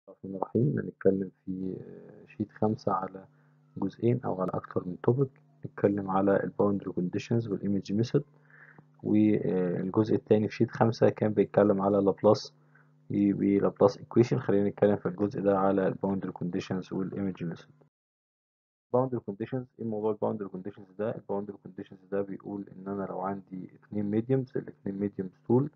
الرحمن الرحيم هنتكلم في شيت خمسة على جزئين أو على أكتر من توبك نتكلم على الباوندري كونديشنز والإيمج ميثود والجزء التاني في شيت خمسة كان بيتكلم على لابلاس بلابلاس إيكويشن خلينا نتكلم في الجزء ده على الباوندري كونديشنز والإيمج ميثود الباوندري كونديشنز ايه موضوع الباوندري كونديشنز ده الباوندري كونديشنز ده بيقول ان انا لو عندي اتنين ميديومز الاتنين ميديومز دول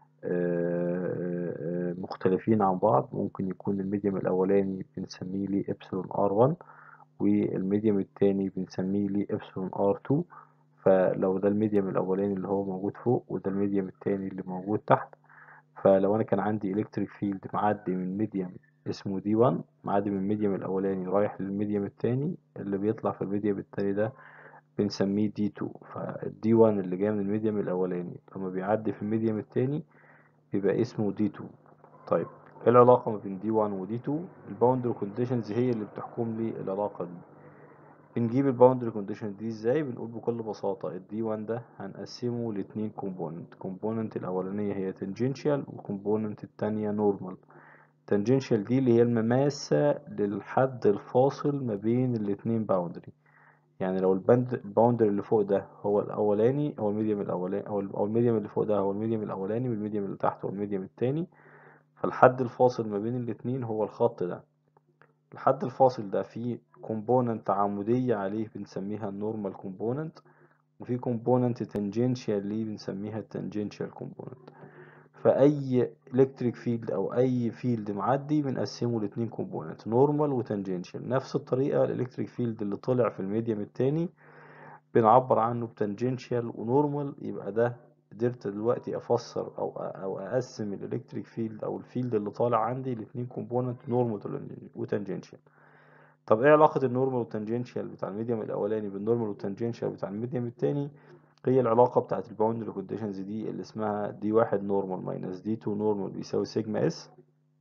مختلفين عن بعض ممكن يكون الميديوم الأولاني بنسميه ليه إبسلون ار 1 والميديوم التاني بنسميه ليه إبسلون ار 2 فلو ده الميديوم الأولاني اللي هو موجود فوق وده الميديوم التاني اللي موجود تحت فلو أنا كان عندي إلكتريك فيلد معدي من ميديوم اسمه دي 1 معدي من الميديوم الأولاني رايح للميديوم التاني اللي بيطلع في الميديوم التاني ده بنسميه دي 2 فالدي 1 اللي جاي من الميديوم الأولاني لما بيعدي في الميديوم التاني بيبقى اسمه دي 2 طيب ايه العلاقة ما بين دي 1 ودي 2 الباوندري كونديشنز هي اللي بتحكم لي العلاقة دي بنجيب الباوندري كونديشن دي ازاي بنقول بكل بساطة الدي 1 ده هنقسمه لاتنين كومبوننت كومبوننت الاولانية هي تنجنشال والكومبوننت التانية نورمال تنجنشال دي اللي هي المماسة للحد الفاصل ما بين الاتنين باوندري يعني لو الباند الباوندري اللي فوق ده هو الاولاني هو الميديوم الاولاني او الميديوم اللي فوق ده هو الميديوم الاولاني والميديوم اللي تحت هو الميديوم التاني فالحد الفاصل ما بين الاتنين هو الخط ده الحد الفاصل ده فيه كومبوننت عمودية عليه بنسميها النورمال كومبوننت وفي كومبوننت تنجنشال ليه بنسميها التنجنشال كومبوننت فأي إلكتريك فيلد أو أي فيلد معدي بنقسمه لاتنين كومبوننت نورمال وتنجنشال نفس الطريقة الإلكتريك فيلد اللي طلع في الميديم التاني بنعبر عنه بتنجنشال ونورمال يبقى ده قدرت دلوقتي افسر او او اقسم الالكتريك فيلد او الفيلد اللي طالع عندي لاتنين كومبوننت نورمال وتانجنشال طب ايه علاقه النورمال والتانجنشال بتاع الميديوم الاولاني بالنورمال والتانجنشال بتاع الميديوم التاني هي العلاقه بتاعه الباوندري كونديشنز دي اللي اسمها دي واحد نورمال ماينس دي 2 نورمال بيساوي سيجما اس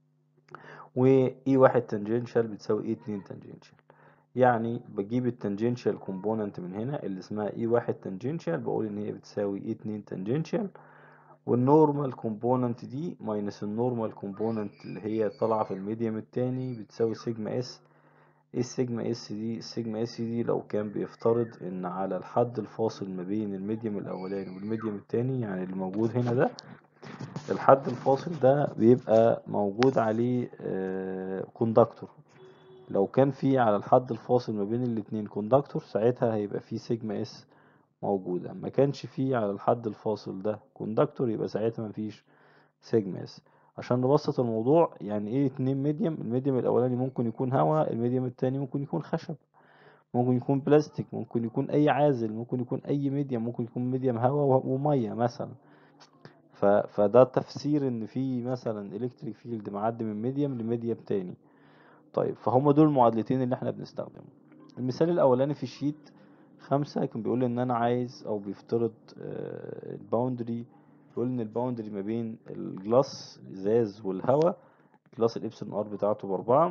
و اي واحد تانجنشال بتساوي اي 2 تانجنشال يعني بجيب التانجنشال كومبوننت من هنا اللي اسمها اي واحد تانجنشال بقول ان هي بتساوي اي اتنين تانجنشال والنورمال كومبوننت دي ماينس النورمال كومبوننت اللي هي طالعه في الميديوم التاني بتساوي سيجما اس ايه السيجما اس دي السيجما اس دي لو كان بيفترض ان على الحد الفاصل ما بين الميديوم الاولاني والميديوم التاني يعني اللي موجود هنا ده الحد الفاصل ده بيبقى موجود عليه كوندكتور لو كان في على الحد الفاصل ما بين الاتنين كوندكتور ساعتها هيبقى في سيجما اس موجودة ما كانش في على الحد الفاصل ده كوندكتور يبقى ساعتها ما فيش سيجما اس عشان نبسط الموضوع يعني ايه اتنين ميديم الميديم الاولاني ممكن يكون هواء الميديم التاني ممكن يكون خشب ممكن يكون بلاستيك ممكن يكون اي عازل ممكن يكون اي ميديم ممكن يكون ميديم هواء ومية مثلا ف... فده تفسير ان في مثلا الكتريك فيلد معدي من ميديم لميديم تاني طيب فهم دول المعادلتين اللي احنا بنستخدمهم المثال الاولاني في الشيت خمسة كان بيقول ان انا عايز او بيفترض الباوندري بيقول ان الباوندري ما بين الجلاس الازاز والهواء جلاس الابسلون ار بتاعته باربعة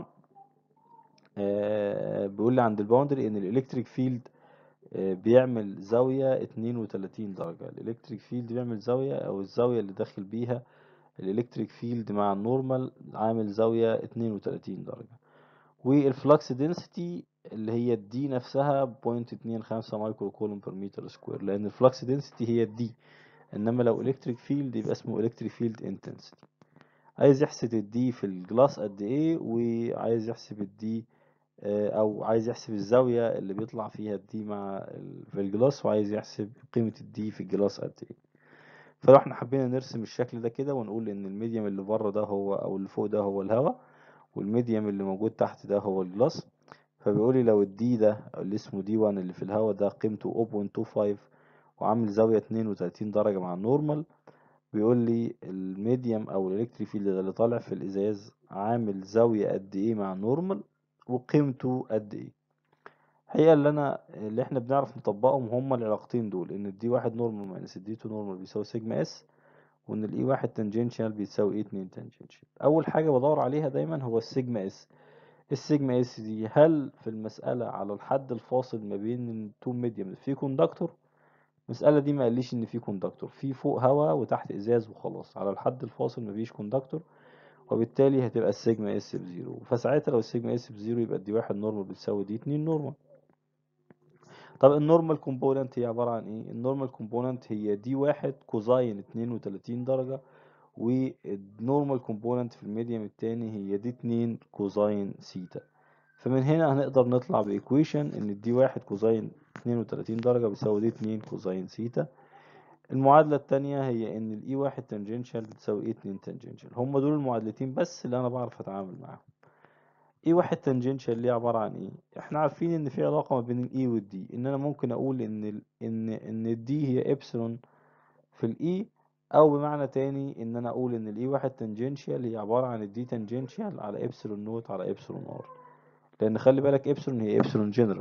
بيقول لي عند الباوندري ان الالكتريك فيلد بيعمل زاوية اتنين وتلاتين درجة الالكتريك فيلد بيعمل زاوية او الزاوية اللي داخل بيها الالكتريك فيلد مع النورمال عامل زاوية اتنين وتلاتين درجة والفلكس دنسيتي اللي هي الدي نفسها بوينت اتنين خمسة مايكرو كولوم بر متر سكوير لأن الفلكس دنسيتي هي الدي إنما لو إلكتريك فيلد يبقى اسمه إلكتريك فيلد انتنسيتي عايز يحسب الدي في الجلاس قد إيه وعايز يحسب الدي أو عايز يحسب الزاوية اللي بيطلع فيها الدي مع في الجلاس وعايز يحسب قيمة الدي في الجلاس قد إيه فلو احنا حبينا نرسم الشكل ده كده ونقول إن الميديم اللي بره ده هو أو اللي فوق ده هو الهواء والميديم اللي موجود تحت ده هو الجلاس فبيقول لي لو الدي ده اللي اسمه دي 1 اللي في الهواء ده قيمته 0.25 وعامل زاوية 32 درجة مع النورمال بيقول لي الميديم او الالكتريك فيلد اللي طالع في الازاز عامل زاوية قد ايه مع النورمال وقيمته قد ايه الحقيقة اللي انا اللي احنا بنعرف نطبقهم هما العلاقتين دول ان الدي واحد نورمال ماينس الدي 2 نورمال بيساوي سيجما اس وان الاي واحد تانجنشال بيساوي اي 2 تانجنشال اول حاجة بدور عليها دايما هو السيجما اس السيجما اس دي هل في المسألة على الحد الفاصل ما بين التو ميديوم في كوندكتور المسألة دي ما قاليش ان في كوندكتور في فوق هواء وتحت ازاز وخلاص على الحد الفاصل مفيش كوندكتور وبالتالي هتبقى السيجما اس بزيرو فساعتها لو السيجما اس بزيرو يبقى دي واحد نورمال بتساوي دي اتنين نورمال طب النورمال كومبوننت هي عبارة عن ايه النورمال كومبوننت هي دي واحد كوزاين اتنين وتلاتين درجة والنورمال كومبوننت في الميديم التاني هي دي اتنين كوزاين سيتا فمن هنا هنقدر نطلع بإيكويشن ان دي واحد كوزاين اتنين وتلاتين درجة بيساوي دي اتنين كوزاين سيتا المعادلة التانية هي ان الاي واحد تانجنشال بتساوي اي اتنين تانجنشال هم دول المعادلتين بس اللي انا بعرف اتعامل معاهم اي واحد تانجنشال ليه عبارة عن ايه احنا عارفين ان في علاقة ما بين الاي والدي ان انا ممكن اقول ان ال ان ان الدي هي ابسلون في الاي او بمعنى تاني ان انا اقول ان الاي واحد تانجنشال هي عبارة عن الدي تانجنشال على ابسلون نوت على ابسلون ار لان خلي بالك ابسلون هي ابسلون جنرال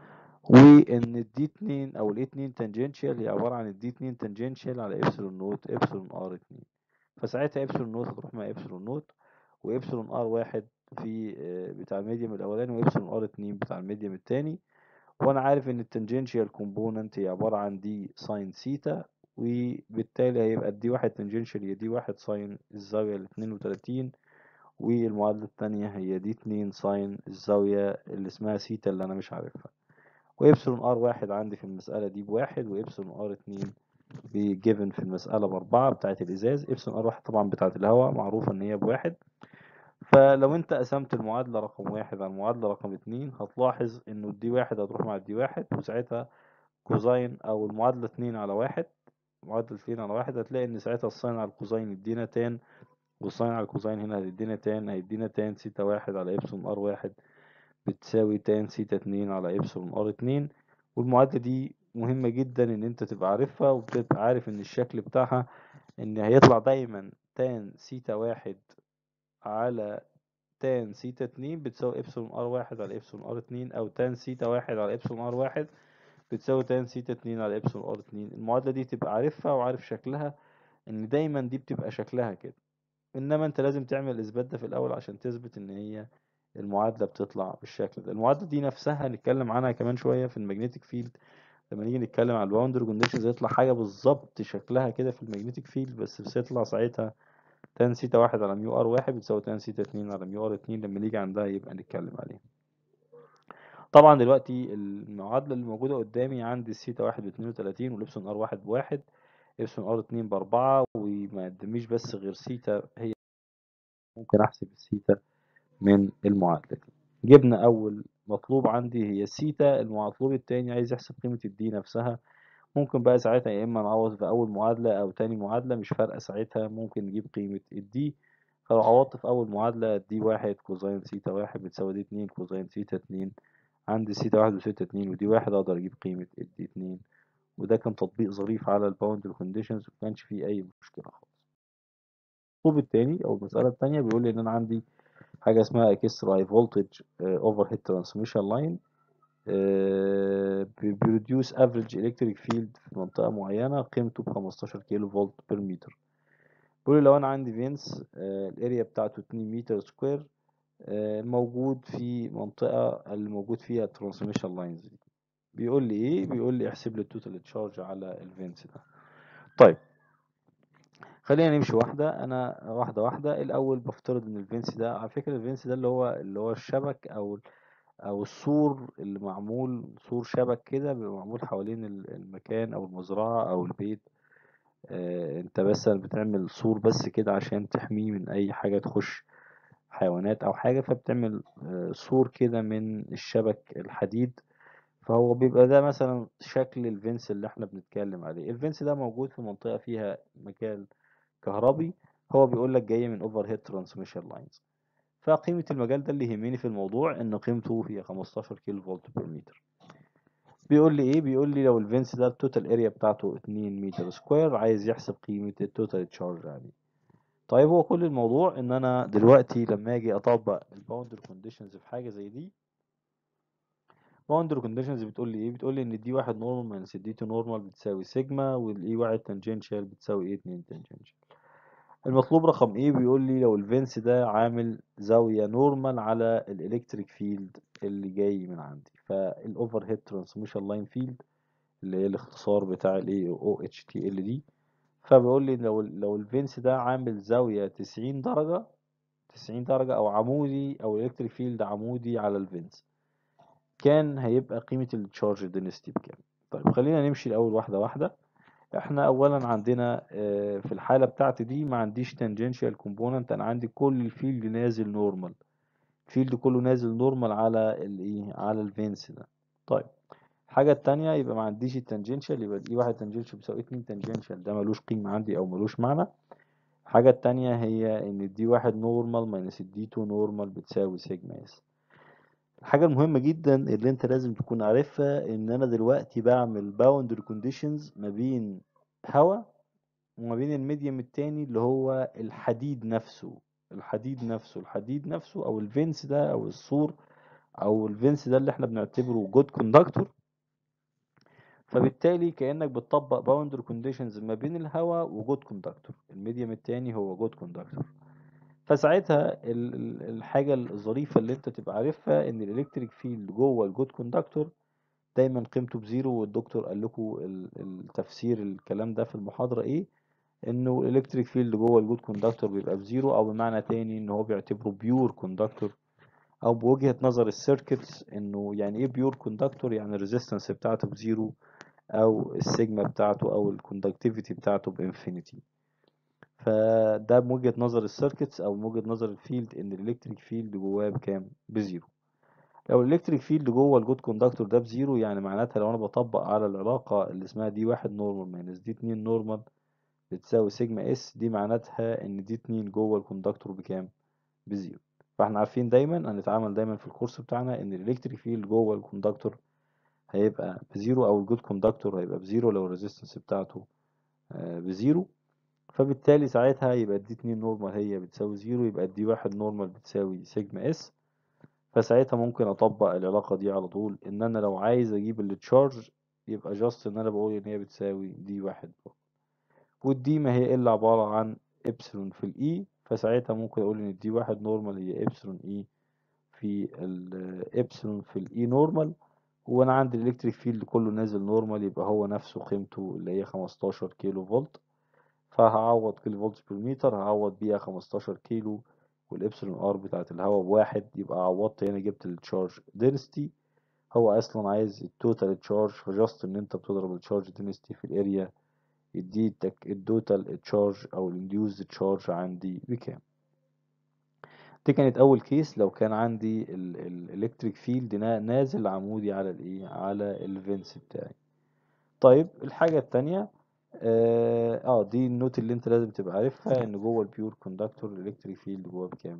وان الدي 2 او الاي 2 تانجنشال هي عباره عن الدي 2 تانجنشال على ابسلون نوت ابسلون ار 2 فساعتها ابسلون نوت هتروح مع ابسلون نوت وابسلون ار واحد في بتاع الميديم الاولاني وابسلون ار 2 بتاع الميديم التاني وانا عارف ان التانجنشال كومبوننت هي عباره عن دي ساين سيتا وبالتالي هيبقى الدي واحد تانجنشال هي دي واحد ساين الزاويه ال 32 والمعادله التانيه هي دي 2 ساين الزاويه اللي اسمها سيتا اللي انا مش عارفها وإبسلون ار واحد عندي في المسألة دي بواحد وإبسلون ار اتنين بجيفن في المسألة بأربعة بتاعة الإزاز إبسلون ار واحد طبعا بتاعة الهواء معروفة إن هي بواحد فلو أنت قسمت المعادلة رقم واحد على المعادلة رقم اتنين هتلاحظ إنه الدي واحد هتروح مع الدي واحد وساعتها كوزاين أو المعادلة اتنين على واحد معادلة اتنين على واحد هتلاقي إن ساعتها الساين على الكوزاين يدينا تان والساين على الكوزاين هنا هتدينا تان هيدينا تان سيتا واحد على إبسلون ار واحد بتساوي تان سيتا اتنين على إبسلون ار اتنين والمعادلة دي مهمة جدا إن أنت تبقى عارفها وتبقى عارف إن الشكل بتاعها إن هيطلع دايما تان سيتا واحد على تان سيتا اتنين بتساوي إبسلون ار واحد على إبسلون ار اتنين أو تان سيتا واحد على إبسلون ار واحد بتساوي تان سيتا اتنين على إبسلون ار اتنين المعادلة دي تبقى عارفها وعارف شكلها إن دايما دي بتبقى شكلها كده إنما أنت لازم تعمل الإثبات ده في الأول عشان تثبت إن هي المعادلة بتطلع بالشكل ده المعادلة دي نفسها هنتكلم عنها كمان شوية في المagnetic فيلد لما نيجي نتكلم على الباوندري كونديشنز يطلع حاجة بالظبط شكلها كده في المagnetic فيلد بس بتطلع ساعتها تان سيتا واحد على ميو ار واحد بتساوي تان سيتا اتنين على ميو ار اتنين لما نيجي عندها يبقى نتكلم عليها طبعا دلوقتي المعادلة اللي موجودة قدامي عندي السيتا واحد باتنين وتلاتين والإبسون ار واحد بواحد إبسون ار اتنين بأربعة وما قدميش بس غير سيتا هي ممكن أحسب السيتا من المعادلة دي جبنا أول مطلوب عندي هي السيتا المطلوب التاني عايز يحسب قيمة الدي نفسها ممكن بقى ساعتها يا إما نعوض في أول معادلة أو تاني معادلة مش فارقة ساعتها ممكن نجيب قيمة الدي فلو عوضت في أول معادلة دي واحد كوزين سيتا واحد بتساوي دي اتنين كوزين سيتا اتنين عندي سيتا واحد وسيتا اتنين ودي واحد أقدر أجيب قيمة الدي اتنين وده كان تطبيق ظريف على الباوندري كونديشنز ومكانش فيه أي مشكلة خالص المطلوب التاني أو المسألة التانية بيقول لي إن أنا عندي حاجة اسمها اكسترا هاي فولتج اوفر هيد ترانسميشن لاين بيروديوس افريج الكتريك فيلد في منطقة معينة قيمته ب 15 كيلو فولت بير متر بيقول لي لو انا عندي فينس الاريا بتاعته 2 متر سكوير موجود في منطقة اللي موجود فيها الترانسميشن لاينز دي بيقول لي ايه بيقول لي احسب لي التوتال تشارج على الفينس ده طيب خلينا نمشي واحدة أنا واحدة واحدة الأول بفترض إن الفينس ده على فكرة الفينس ده اللي هو اللي هو الشبك أو أو السور اللي معمول سور شبك كده بيبقى معمول حوالين المكان أو المزرعة أو البيت آه أنت بس بتعمل سور بس كده عشان تحميه من أي حاجة تخش حيوانات أو حاجة فبتعمل آه سور كده من الشبك الحديد فهو بيبقى ده مثلا شكل الفينس اللي احنا بنتكلم عليه الفينس ده موجود في منطقة فيها مجال كهربي هو بيقول لك جاي من اوفر هيد ترانسميشن لاينز فقيمة المجال ده اللي يهمني في الموضوع ان قيمته هي 15 كيلو فولت بير متر بيقول لي ايه بيقول لي لو الفينس ده التوتال اريا بتاعته 2 متر سكوير عايز يحسب قيمة التوتال تشارج عليه طيب هو كل الموضوع ان انا دلوقتي لما اجي اطبق الباوندري كونديشنز في حاجة زي دي باوندري كونديشنز بتقول لي ايه بتقول لي ان دي واحد نورمال ماينس دي 2 نورمال بتساوي سيجما والاي واحد تانجنشال بتساوي ايه 2 تانجنشال المطلوب رقم ايه بيقول لي لو الفينس ده عامل زاوية نورمال على الالكتريك فيلد اللي جاي من عندي فالاوفر هيد ترانسميشن لاين فيلد اللي هي الاختصار بتاع الاي او اتش تي ال دي فبيقول لي لو لو الفينس ده عامل زاوية 90 درجة 90 درجة او عمودي او الالكتريك فيلد عمودي على الفينس كان هيبقى قيمة التشارج دينستي بكام طيب خلينا نمشي الاول واحدة واحدة احنا اولا عندنا آه، في الحالة بتاعتي دي ما عنديش تانجنشال كومبوننت انا عندي كل الفيلد نازل نورمال الفيلد كله نازل نورمال على الايه على الفينس ده طيب الحاجة التانية يبقى ما عنديش التانجنشال يبقى دي واحد تانجنشال بيساوي اتنين تانجنشال ده ملوش قيمة عندي او ملوش معنى الحاجة التانية هي ان الدي واحد نورمال ماينس الدي تو نورمال بتساوي سيجما اس الحاجة المهمة جدا اللي انت لازم تكون عارفها ان انا دلوقتي بعمل باوندري كونديشنز ما بين هواء وما بين الميديم التاني اللي هو الحديد نفسه الحديد نفسه الحديد نفسه او الفينس ده او السور او الفينس ده اللي احنا بنعتبره جود كوندكتور فبالتالي كأنك بتطبق باوندري كونديشنز ما بين الهواء وجود كوندكتور الميديم التاني هو جود كوندكتور فساعتها ال- ال- الحاجة الظريفة اللي انت تبقى عارفها ان الالكتريك فيلد جوه الجود كوندكتور دايما قيمته بزيرو والدكتور قال لكم ال- التفسير الكلام ده في المحاضرة ايه انه الالكتريك فيلد جوه الجود كوندكتور بيبقى بزيرو او بمعنى تاني ان هو بيعتبره بيور كوندكتور او بوجهة نظر السيركتس انه يعني ايه بيور كوندكتور يعني الريزيستنس بتاعته بزيرو او السيجما بتاعته او الكوندكتيفيتي بتاعته بانفينيتي فده بوجهة نظر السيركتس او بوجهة نظر الفيلد ان الالكتريك فيلد جواه بكام بزيرو لو الالكتريك فيلد جوه الجود كوندكتور ده بزيرو يعني معناتها لو انا بطبق على العلاقة اللي اسمها دي واحد نورمال ماينس دي اتنين نورمال بتساوي سيجما اس دي معناتها ان دي اتنين جوه الكوندكتور بكام بزيرو فاحنا عارفين دايما هنتعامل دايما في الكورس بتاعنا ان الالكتريك فيلد جوه الكوندكتور هيبقى بزيرو او الجود كوندكتور هيبقى بزيرو لو الريزيستنس بتاعته آه، بزيرو فبالتالي ساعتها يبقى دي اتنين نورمال هي بتساوي زيرو يبقى دي واحد نورمال بتساوي سيجما اس فساعتها ممكن اطبق العلاقة دي على طول ان انا لو عايز اجيب التشارج يبقى جاست ان انا بقول ان هي بتساوي دي واحد والدي ما هي الا عبارة عن ابسلون في الاي فساعتها ممكن اقول ان الدي واحد نورمال هي ابسلون اي في الابسلون في الاي نورمال وانا عندي الالكتريك فيلد كله نازل نورمال يبقى هو نفسه قيمته اللي هي 15 كيلو فولت فهعوض كيلو فولت بير متر هعوض بيها 15 كيلو والابسلون ار بتاعت الهواء بواحد يبقى عوضت هنا جبت التشارج دينستي هو اصلا عايز التوتال تشارج فجاست ان انت بتضرب التشارج دينستي في الاريا يديتك التوتال تشارج او الانديوز تشارج عندي بكام دي كانت اول كيس لو كان عندي الالكتريك فيلد نازل عمودي على الايه على الفينس بتاعي طيب الحاجه التانية اه آه، دي النوت اللي انت لازم تبقى عارفها ان جوه البيور كوندكتور الالكتريك فيلد جوه بكام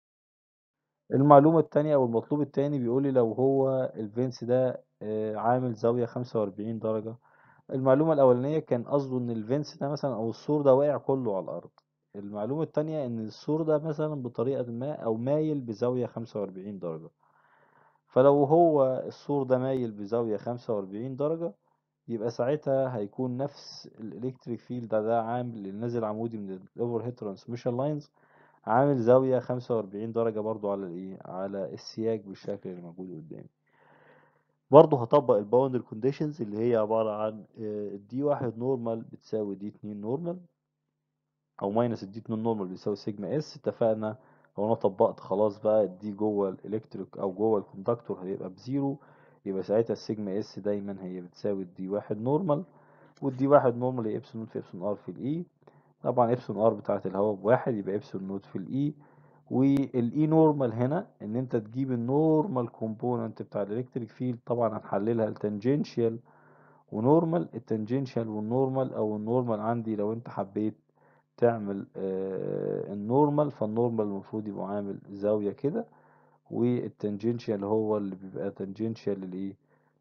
المعلومة التانية او المطلوب التاني بيقول لي لو هو الفينس ده آه، عامل زاوية 45 درجة المعلومة الأولانية كان قصده إن الفينس ده مثلا أو السور ده واقع كله على الأرض المعلومة التانية إن السور ده مثلا بطريقة ما أو مايل بزاوية 45 درجة فلو هو السور ده مايل بزاوية 45 درجة يبقى ساعتها هيكون نفس الإلكتريك فيلد ده, ده عامل اللي نازل عمودي من الأوفر هيد ترانسميشن لاينز عامل زاوية 45 درجة برضو على الإيه على السياج بالشكل اللي موجود قدامي برضه هطبق الباوندري كونديشنز اللي هي عبارة عن دي واحد نورمال بتساوي دي اتنين نورمال او ماينس الدي اتنين نورمال بيساوي سيجما اس اتفقنا لو انا طبقت خلاص بقى دي جوه الالكتريك او جوه الكوندكتور هيبقى بزيرو يبقى ساعتها السيجما اس دايما هي بتساوي الدي واحد نورمال والدي واحد نورمال هي ابسلون في ابسلون ار في الاي طبعا ابسلون ار بتاعت الهواء بواحد يبقى ابسلون نوت في الاي والاي نورمال هنا ان انت تجيب النورمال كومبوننت بتاع الالكتريك فيلد طبعا هنحللها التانجنشال ونورمال التانجنشال والنورمال او النورمال عندي لو انت حبيت تعمل آه النورمال فالنورمال المفروض يبقى عامل زاوية كده والتانجنشال هو اللي بيبقى تانجنشال للايه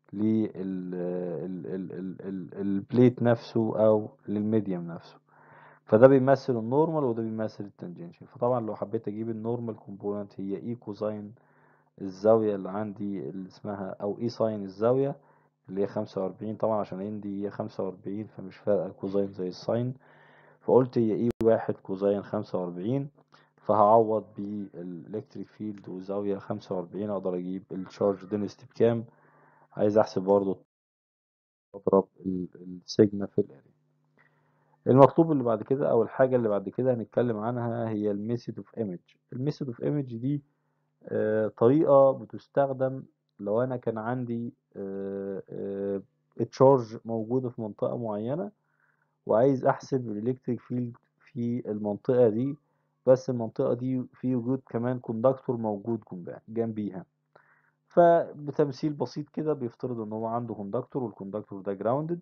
للبليت نفسه او للميديم نفسه فده بيمثل النورمال وده بيمثل التانجنشال فطبعا لو حبيت اجيب النورمال كومبوننت هي اي كوزاين الزاوية اللي عندي اللي اسمها او اي ساين الزاوية اللي هي خمسة وأربعين طبعا عشان عندي هي خمسة وأربعين فمش فارقة الكوزاين زي الساين فقلت هي اي واحد كوزاين خمسة وأربعين فهعوض بالإلكتريك فيلد وزاوية خمسة وأربعين أقدر أجيب الشارج دينستي بكام عايز أحسب برضه أضرب السيجما في الأري المطلوب اللي بعد كده او الحاجة اللي بعد كده هنتكلم عنها هي الميثود اوف ايمج الميثود اوف ايمج دي آه، طريقة بتستخدم لو انا كان عندي تشارج موجودة في منطقة معينة وعايز احسب الالكتريك فيلد في المنطقة دي بس المنطقة دي في وجود كمان كوندكتور موجود جنبها جنبيها فبتمثيل بسيط كده بيفترض ان هو عنده كوندكتور والكوندكتور ده جراوندد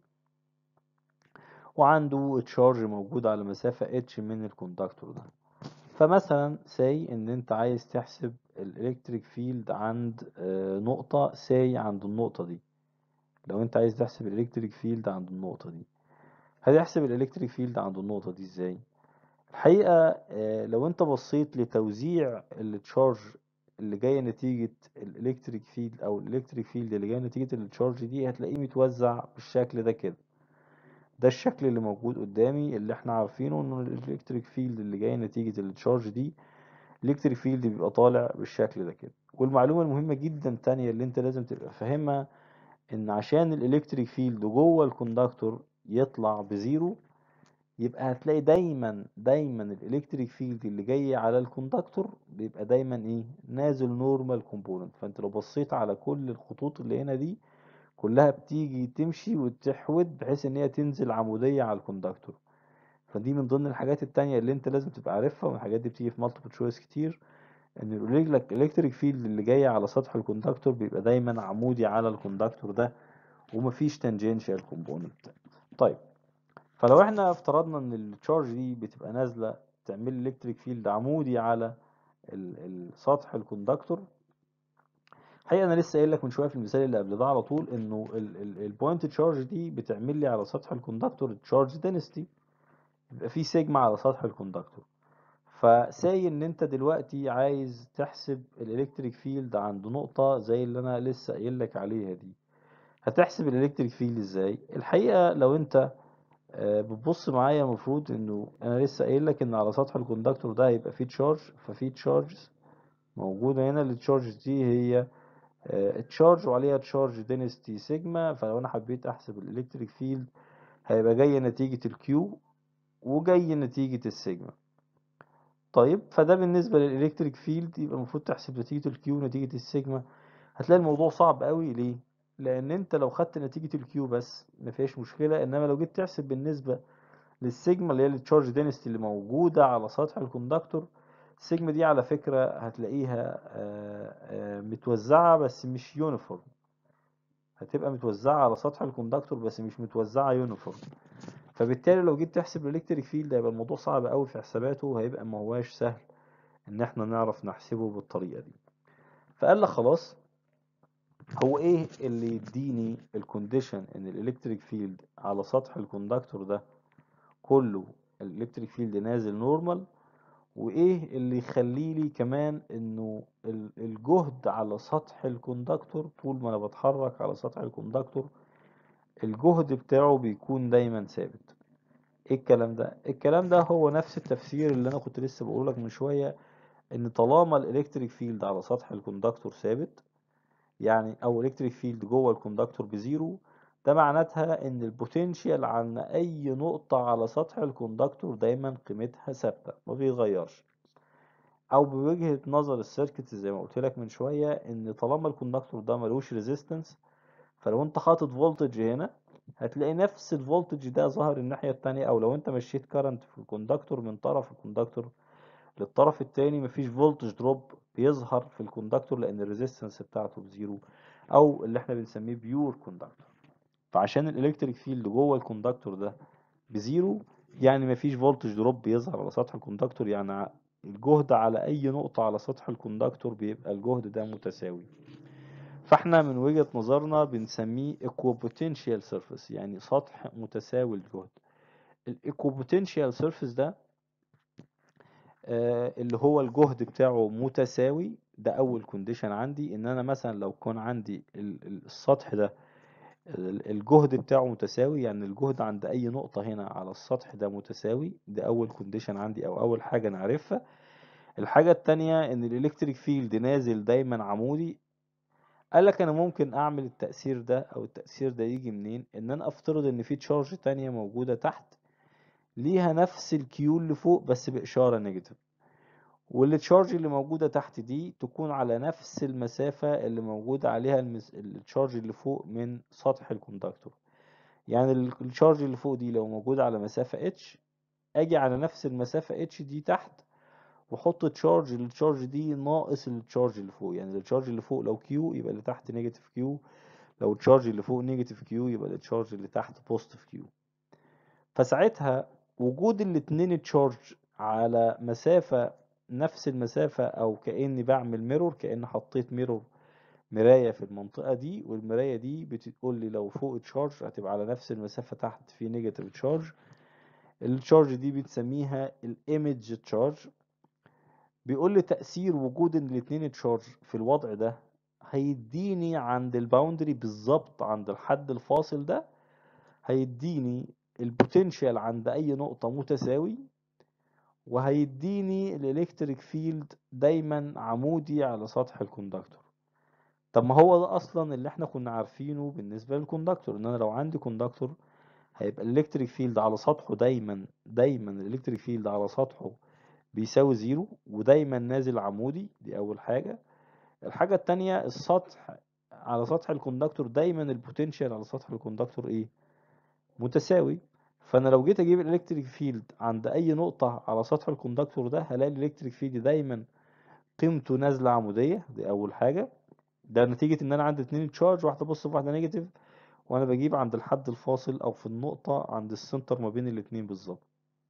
وعنده تشارج موجود على مسافة اتش من الكوندكتور ده فمثلا ساي ان انت عايز تحسب الالكتريك فيلد عند آه، نقطة ساي عند النقطة دي لو انت عايز تحسب الالكتريك فيلد عند النقطة دي هتحسب الالكتريك فيلد عند النقطة دي ازاي الحقيقة آه، لو انت بصيت لتوزيع التشارج اللي جاية نتيجة الالكتريك فيلد او الالكتريك فيلد اللي جاية نتيجة التشارج دي هتلاقيه متوزع بالشكل ده كده ده الشكل اللي موجود قدامي اللي احنا عارفينه انه الالكتريك فيلد اللي جاي نتيجة التشارج دي الالكتريك فيلد بيبقى طالع بالشكل ده كده والمعلومة المهمة جدا تانية اللي انت لازم تبقى فاهمها ان عشان الالكتريك فيلد جوه الكوندكتور يطلع بزيرو يبقى هتلاقي دايما دايما الالكتريك فيلد اللي جاي على الكوندكتور بيبقى دايما ايه نازل نورمال كومبوننت فانت لو بصيت على كل الخطوط اللي هنا دي كلها بتيجي تمشي وتحود بحيث ان هي تنزل عمودية على الكوندكتور فدي من ضمن الحاجات التانية اللي انت لازم تبقى عارفها والحاجات دي بتيجي في مالتيبل تشويس كتير ان الالكتريك فيلد اللي جاي على سطح الكوندكتور بيبقى دايما عمودي على الكوندكتور ده ومفيش تانجنشال كومبوننت طيب فلو احنا افترضنا ان التشارج دي بتبقى نازله تعمل الكتريك فيلد عمودي على ال- ال- سطح الكوندكتور الحقيقه انا لسه قايل لك من شويه في المثال اللي قبل ده على طول انه البوينت تشارج دي بتعمل لي على سطح الكوندكتور تشارج دينستي يبقى في سيجما على سطح الكوندكتور فساي ان انت دلوقتي عايز تحسب الالكتريك فيلد عند نقطه زي اللي انا لسه قايل لك عليها دي هتحسب الالكتريك فيلد ازاي الحقيقه لو انت آه، بتبص معايا المفروض انه انا لسه قايل لك ان على سطح الكوندكتور ده هيبقى فيه تشارج ففي تشارجز موجوده هنا التشارجز دي هي تشارج وعليها تشارج دينستي سيجما فلو انا حبيت احسب الالكتريك فيلد هيبقى جاي نتيجه الكيو وجاي نتيجه السيجما طيب فده بالنسبه للالكتريك فيلد يبقى المفروض تحسب نتيجه الكيو ونتيجه السيجما هتلاقي الموضوع صعب قوي ليه لان انت لو خدت نتيجه الكيو بس ما فيهاش مشكله انما لو جيت تحسب بالنسبه للسيجما اللي هي التشارج دينستي اللي موجودة على سطح الكوندكتور السيجما دي على فكرة هتلاقيها آه، آه، متوزعة بس مش يونيفورم هتبقى متوزعة على سطح الكوندكتور بس مش متوزعة يونيفورم فبالتالي لو جيت تحسب الالكتريك فيلد هيبقى الموضوع صعب قوي في حساباته هيبقى ما هواش سهل ان احنا نعرف نحسبه بالطريقة دي فقال لك خلاص هو ايه اللي يديني الكونديشن ان الالكتريك فيلد على سطح الكوندكتور ده كله الالكتريك فيلد نازل نورمال وايه اللي يخلي لي كمان انه ال- الجهد على سطح الكوندكتور طول ما انا بتحرك على سطح الكوندكتور الجهد بتاعه بيكون دايما ثابت ايه الكلام ده الكلام ده هو نفس التفسير اللي انا كنت لسه بقوله لك من شوية ان طالما الالكتريك فيلد على سطح الكوندكتور ثابت يعني او الكتريك فيلد جوه الكوندكتور بزيرو ده معناتها ان البوتنشال عن اي نقطة على سطح الكوندكتور دايما قيمتها ثابتة ما بيغيرش او بوجهة نظر السيركت زي ما قلت لك من شوية ان طالما الكوندكتور ده ملوش ريزيستنس فلو انت حاطط فولتج هنا هتلاقي نفس الفولتج ده ظهر الناحية التانية او لو انت مشيت كارنت في الكوندكتور من طرف الكوندكتور للطرف التاني مفيش فولتج دروب بيظهر في الكوندكتور لان الريزيستنس بتاعته بزيرو او اللي احنا بنسميه بيور كوندكتور فعشان الالكتريك فيلد جوه الكوندكتور ده بزيرو يعني مفيش فولتج دروب بيظهر على سطح الكوندكتور يعني ع- الجهد على اي نقطة على سطح الكوندكتور بيبقى الجهد ده متساوي فاحنا من وجهة نظرنا بنسميه equipotential surface يعني سطح متساوي الجهد الايكوبوتنشال سيرفيس ده آه، اللي هو الجهد بتاعه متساوي ده اول كونديشن عندي ان انا مثلا لو كان عندي ال- ال- السطح ده ال- الجهد بتاعه متساوي يعني الجهد عند اي نقطة هنا على السطح ده متساوي ده اول كونديشن عندي او اول حاجة نعرفها الحاجة التانية ان الالكتريك فيلد نازل دايما عمودي قال لك انا ممكن اعمل التأثير ده او التأثير ده يجي منين ان انا افترض ان في تشارج تانية موجودة تحت ليها نفس الكيو اللي فوق بس بإشارة نيجاتيف والتشارج اللي موجودة تحت دي تكون على نفس المسافة اللي موجودة عليها المس... التشارج اللي فوق من سطح الكوندكتور يعني ال- التشارج اللي فوق دي لو موجودة على مسافة h اجي على نفس المسافة h دي تحت واحط تشارج التشارج دي ناقص التشارج اللي فوق يعني التشارج اللي فوق لو Q يبقى اللي تحت نيجاتيف Q لو التشارج اللي فوق نيجاتيف Q يبقى التشارج اللي تحت بوزيتيف Q فساعتها وجود الاتنين تشارج على مسافة نفس المسافة أو كأني بعمل ميرور كأني حطيت ميرور مراية في المنطقة دي والمراية دي بتقول لي لو فوق تشارج هتبقى على نفس المسافة تحت في نيجاتيف تشارج التشارج دي بنسميها الايمج تشارج بيقول لي تأثير وجود الاتنين تشارج في الوضع ده هيديني عند الباوندري بالظبط عند الحد الفاصل ده هيديني البوتنشال عند أي نقطة متساوي وهيديني الإلكتريك فيلد دايما عمودي على سطح الكوندكتور طب ما هو ده أصلا اللي احنا كنا عارفينه بالنسبة للكوندكتور إن أنا لو عندي كوندكتور هيبقى الإلكتريك فيلد على سطحه دايما دايما الإلكتريك فيلد على سطحه بيساوي زيرو ودايما نازل عمودي دي أول حاجة الحاجة التانية السطح على سطح الكوندكتور دايما البوتنشال على سطح الكوندكتور ايه متساوي فانا لو جيت اجيب الالكتريك فيلد عند اي نقطة على سطح الكوندكتور ده هلاقي الالكتريك فيلد دايما قيمته نازلة عمودية دي اول حاجة ده نتيجة ان انا عندي اتنين تشارج واحدة بوزيتيف واحدة نيجاتيف وانا بجيب عند الحد الفاصل او في النقطة عند السنتر ما بين الاتنين بالظبط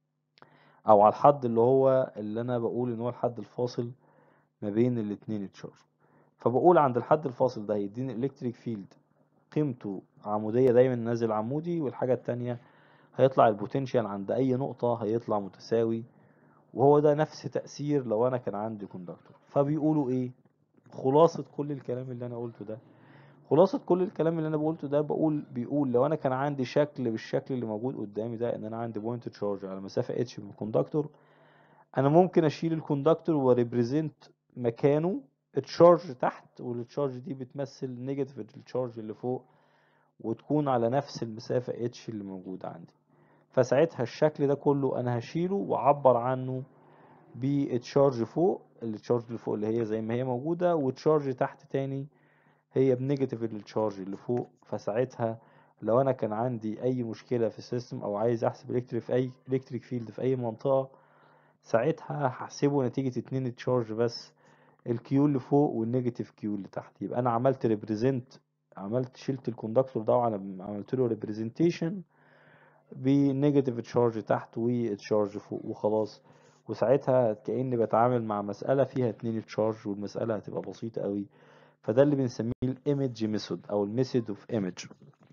او على الحد اللي هو اللي انا بقول ان هو الحد الفاصل ما بين الاتنين تشارج فبقول عند الحد الفاصل ده هيديني الالكتريك فيلد قيمته عمودية دايما نازل عمودي والحاجة التانية هيطلع البوتنشال عند أي نقطة هيطلع متساوي وهو ده نفس تأثير لو أنا كان عندي كوندكتور فبيقولوا إيه خلاصة كل الكلام اللي أنا قلته ده خلاصة كل الكلام اللي أنا قلته ده بقول بيقول لو أنا كان عندي شكل بالشكل اللي موجود قدامي ده إن أنا عندي بوينت تشارج على مسافة اتش من الكوندكتور أنا ممكن أشيل الكوندكتور وريبريزنت مكانه التشارج تحت والتشارج دي بتمثل نيجاتيف التشارج اللي فوق وتكون على نفس المسافة اتش اللي موجودة عندي فساعتها الشكل ده كله انا هشيله واعبر عنه بالتشارج فوق التشارج اللي فوق اللي هي زي ما هي موجودة وتشارج تحت تاني هي بنيجاتيف التشارج اللي فوق فساعتها لو انا كان عندي اي مشكلة في السيستم او عايز احسب الكتريك في اي الكتريك فيلد في اي منطقة ساعتها هحسبه نتيجة اتنين تشارج بس الكيو اللي فوق والنيجاتيف كيو اللي تحت يبقى انا عملت ريبريزنت عملت شلت الكوندكتور ده وعملت له ريبريزنتيشن بنيجاتيف تشارج تحت وتشارج فوق وخلاص وساعتها كأني بتعامل مع مسألة فيها اتنين تشارج والمسألة هتبقى بسيطة قوي فده اللي بنسميه الايمج ميثود او الميثود اوف ايمج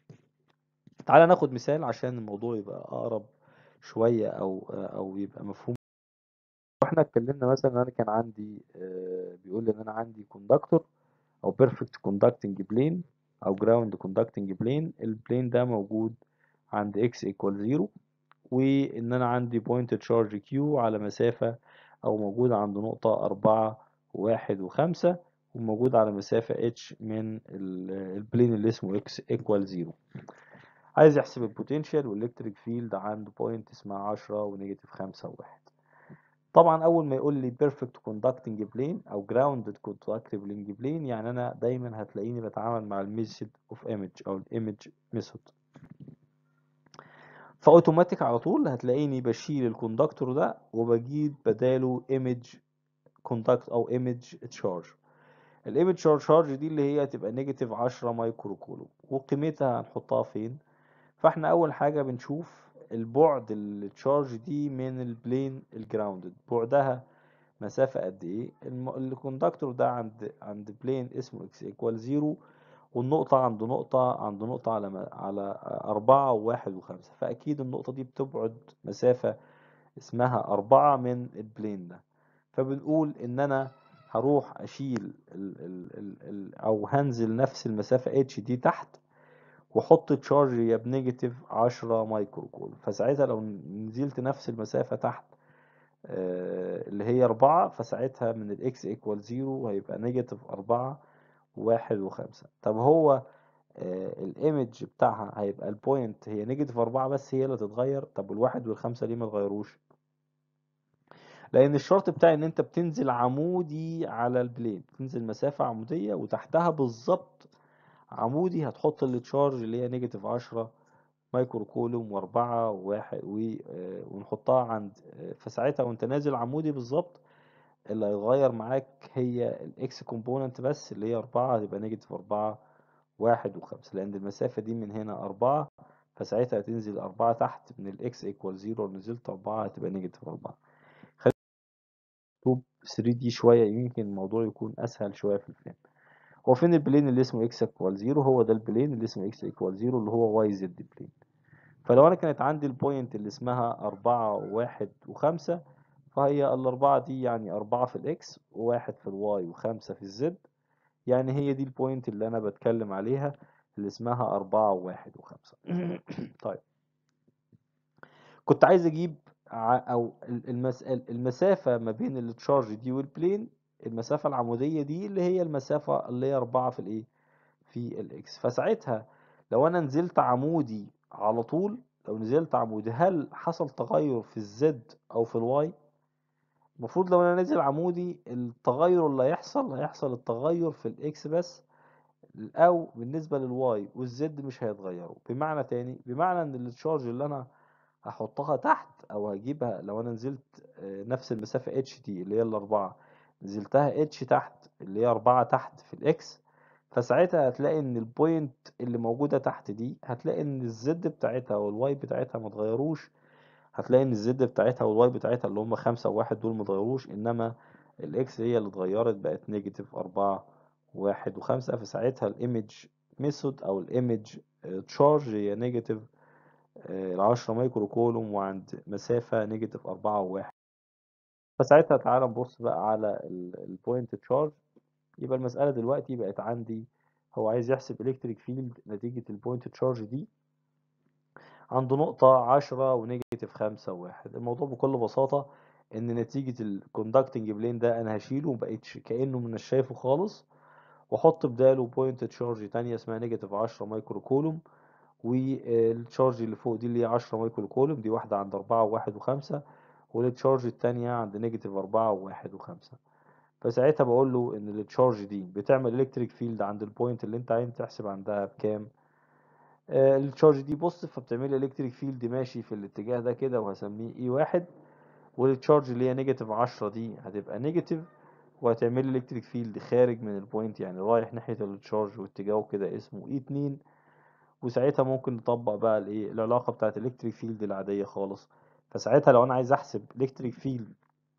تعالى ناخد مثال عشان الموضوع يبقى اقرب شوية او او يبقى مفهوم واحنا اتكلمنا مثلا ان انا كان عندي آه، بيقول لي ان انا عندي كوندكتور او بيرفكت كوندكتنج بلين او جراوند كوندكتنج بلين البلين ده موجود عند x equal 0 وان انا عندي بوينت تشارج كيو على مسافة او موجود عند نقطة أربعة واحد وخمسة وموجود على مسافة h من ال- البلين اللي اسمه x equal 0 عايز يحسب البوتنشال والالكتريك فيلد عند بوينت اسمها عشرة ونيجاتيف خمسة وواحد طبعا اول ما يقول لي perfect conducting plane او grounded conducting plane يعني انا دايما هتلاقيني بتعامل مع الميثود اوف ايمج او الايمج ميثود فاوتوماتيك على طول هتلاقيني بشيل الكوندكتور ده وبجيب بداله ايمج كوندكت او ايمج تشارج الايمج تشارج دي اللي هي هتبقى نيجاتيف 10 مايكرو كولوم وقيمتها هنحطها فين فاحنا اول حاجه بنشوف البعد التشارج دي من البلين الجراوندد بعدها مسافه قد ايه الم- الكوندكتور ده عند عند بلين اسمه اكس ايكوال زيرو والنقطة عند نقطة عند نقطة على م- على أربعة وواحد وخمسة فأكيد النقطة دي بتبعد مسافة اسمها أربعة من البلين ده فبنقول إن أنا هروح أشيل ال ال ال ال أو هنزل نفس المسافة اتش دي تحت واحط تشارج يا بنيجاتيف 10 مايكرو كول فساعتها لو نزلت نفس المسافة تحت آه، اللي هي أربعة فساعتها من الإكس إيكوال زيرو هيبقى نيجاتيف أربعة واحد وخمسة طب هو الايمج بتاعها هيبقى البوينت هي نيجاتيف أربعة بس هي اللي تتغير طب والواحد والخمسة ليه ما تغيروش لأن الشرط بتاعي إن أنت بتنزل عمودي على البلين بتنزل مسافة عمودية وتحتها بالظبط عمودي هتحط التشارج اللي هي نيجاتيف عشرة مايكرو كولوم وأربعة وواحد و- آه، ونحطها عند آه، فساعتها وأنت نازل عمودي بالظبط اللي هيتغير معاك هي الاكس كومبوننت بس اللي هي أربعة هتبقى نيجاتيف أربعة واحد وخمسة لأن المسافة دي من هنا أربعة فساعتها هتنزل أربعة تحت من الإكس إيكوال زيرو لو نزلت أربعة هتبقى نيجاتيف أربعة مكتوب 3 دي شوية يمكن الموضوع يكون أسهل شوية في الفهم هو فين البلين اللي اسمه إكس إيكوال زيرو هو ده البلين اللي اسمه إكس إيكوال زيرو اللي هو واي زد بلين فلو أنا كانت عندي البوينت اللي اسمها أربعة وواحد وخمسة فهي الأربعة دي يعني أربعة في الإكس وواحد في الواي وخمسة في الزد يعني هي دي البوينت اللي أنا بتكلم عليها اللي اسمها أربعة وواحد وخمسة طيب كنت عايز أجيب ع- أو ال- المس... المسافة ما بين التشارج دي والبلين المسافة العمودية دي اللي هي المسافة اللي هي أربعة في الإيه في الإكس فساعتها لو أنا نزلت عمودي على طول لو نزلت عمودي هل حصل تغير في الزد أو في الواي المفروض لو أنا نازل عمودي التغير اللي هيحصل هيحصل التغير في الإكس بس او بالنسبه للواي والزد مش هيتغيروا بمعنى تاني بمعنى ان التشارج اللي انا هحطها تحت او هجيبها لو انا نزلت آه، نفس المسافه اتش دي اللي هي الاربعه نزلتها اتش تحت اللي هي اربعه تحت في الاكس فساعتها هتلاقي ان البوينت اللي موجوده تحت دي هتلاقي ان الزد بتاعتها والواي بتاعتها ما اتغيروش هتلاقي ان الزد بتاعتها والواي بتاعتها اللي هم خمسة وواحد دول متغيروش انما الاكس هي اللي اتغيرت بقت نيجاتيف أربعة واحد وخمسة فساعتها الايمج ميثود او الايمج تشارج هي نيجاتيف العشرة مايكرو كولوم وعند مسافة نيجاتيف أربعة وواحد فساعتها تعالى نبص بقى على البوينت تشارج يبقى المسألة دلوقتي بقت عندي هو عايز يحسب الكتريك فيلد نتيجة البوينت تشارج دي عنده نقطة عشرة ونيجاتيف خمسة وواحد الموضوع بكل بساطة إن نتيجة الكوندكتنج بلين ده أنا هشيله مبقتش كأنه مش شايفه خالص وأحط بداله بوينت تشارج تانية اسمها نيجاتيف عشرة مايكرو كولوم والتشارج اللي فوق دي اللي هي عشرة مايكرو كولوم دي واحدة عند أربعة وواحد وخمسة والتشارج التانية عند نيجاتيف أربعة وواحد وخمسة فساعتها بقول له إن التشارج دي بتعمل إلكتريك فيلد عند البوينت اللي أنت عايز تحسب عندها بكام آه، التشارج دي بوزيتيف فبتعمل الكتريك فيلد ماشي في الاتجاه ده كده وهسميه اي واحد والتشارج اللي هي نيجاتيف 10 دي هتبقى نيجاتيف وهتعمل الكتريك فيلد خارج من البوينت يعني رايح ناحية التشارج واتجاهه كده اسمه اي 2 وساعتها ممكن نطبق بقى الايه العلاقة بتاعت الكتريك فيلد العادية خالص فساعتها لو انا عايز احسب الكتريك فيلد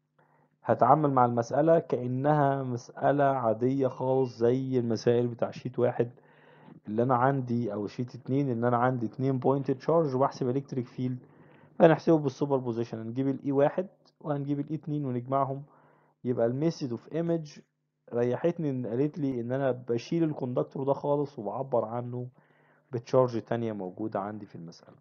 هتعامل مع المسألة كأنها مسألة عادية خالص زي المسائل بتاع شيت واحد اللي انا عندي او شيت اتنين ان انا عندي اتنين بوينت تشارج وبحسب الكتريك فيلد هنحسبه بالسوبر بوزيشن هنجيب الاي واحد وهنجيب الاي اتنين ونجمعهم يبقى الميثود اوف ايمج ريحتني ان قالت لي ان انا بشيل الكوندكتور ده خالص وبعبر عنه بتشارج تانية موجودة عندي في المسألة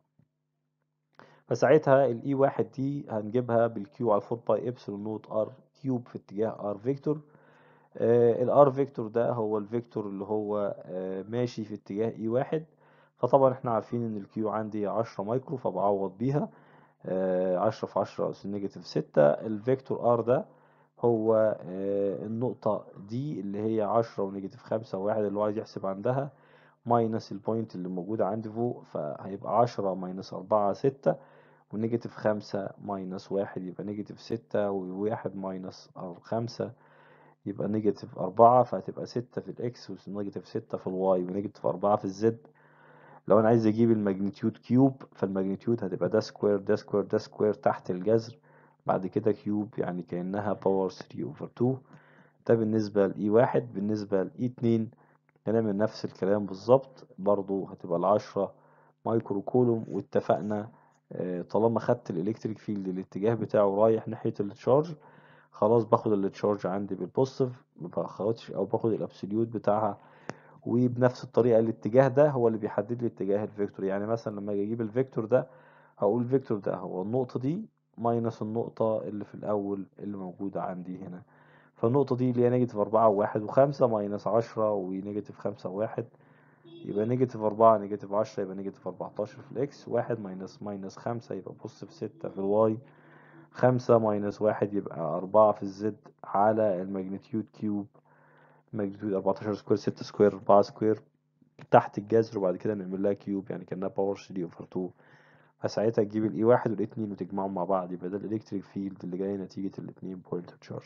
فساعتها الاي واحد دي هنجيبها بالكيو على 4 باي ابسلون نوت ار كيوب في اتجاه ار فيكتور الار فيكتور ده هو الفيكتور اللي هو آه، ماشي في اتجاه اي واحد فطبعا احنا عارفين ان الكيو عندي عشرة مايكرو فبعوض بيها آه، عشرة في عشرة أس نيجاتيف ستة الفيكتور ار ده هو آه، النقطة دي اللي هي عشرة ونيجاتيف خمسة وواحد اللي هو عايز يحسب عندها ماينس البوينت اللي موجودة عندي فوق فهيبقى عشرة ماينس أربعة ستة ونيجاتيف خمسة ماينس واحد يبقى نيجاتيف ستة وواحد ماينس خمسة يبقى نيجاتيف أربعة فهتبقى ستة في الإكس ونيجاتيف ستة في الواي ونيجاتيف أربعة في الزد لو أنا عايز أجيب الماجنتيود كيوب فالماجنتيود هتبقى ده سكوير ده سكوير ده سكوير تحت الجذر بعد كده كيوب يعني كأنها باور 3 أوفر 2 ده بالنسبة لإي واحد بالنسبة لإي اتنين هنعمل نفس الكلام بالظبط برضو هتبقى العشرة مايكرو كولوم واتفقنا آه، طالما خدت الإلكتريك فيلد الاتجاه بتاعه رايح ناحية التشارج خلاص باخد التشارج عندي بالبوزيتيف ما باخدش او باخد الابسوليوت بتاعها وبنفس الطريقه الاتجاه ده هو اللي بيحدد لي اتجاه الفيكتور يعني مثلا لما اجي اجيب الفيكتور ده هقول الفيكتور ده هو النقطه دي ماينس النقطه اللي في الاول اللي موجوده عندي هنا فالنقطه دي اللي هي نيجاتيف أربعة وواحد وخمسة ماينس عشرة ونيجاتيف خمسة وواحد يبقى نيجاتيف أربعة نيجاتيف عشرة يبقى نيجاتيف أربعتاشر في الإكس واحد ماينس ماينس خمسة يبقى بوزيتيف ستة في الواي خمسة ماينس واحد يبقى أربعة في الزد على الماجنتيود كيوب ماجنتيود أربعتاشر سكوير ستة سكوير أربعة سكوير تحت الجذر وبعد كده نعمل لها كيوب يعني كأنها باور 3 اوفر 2 فساعتها تجيب الاي واحد والاي اتنين وتجمعهم مع بعض يبقى ده الالكتريك فيلد اللي جاي نتيجة الاتنين بوينت تشارج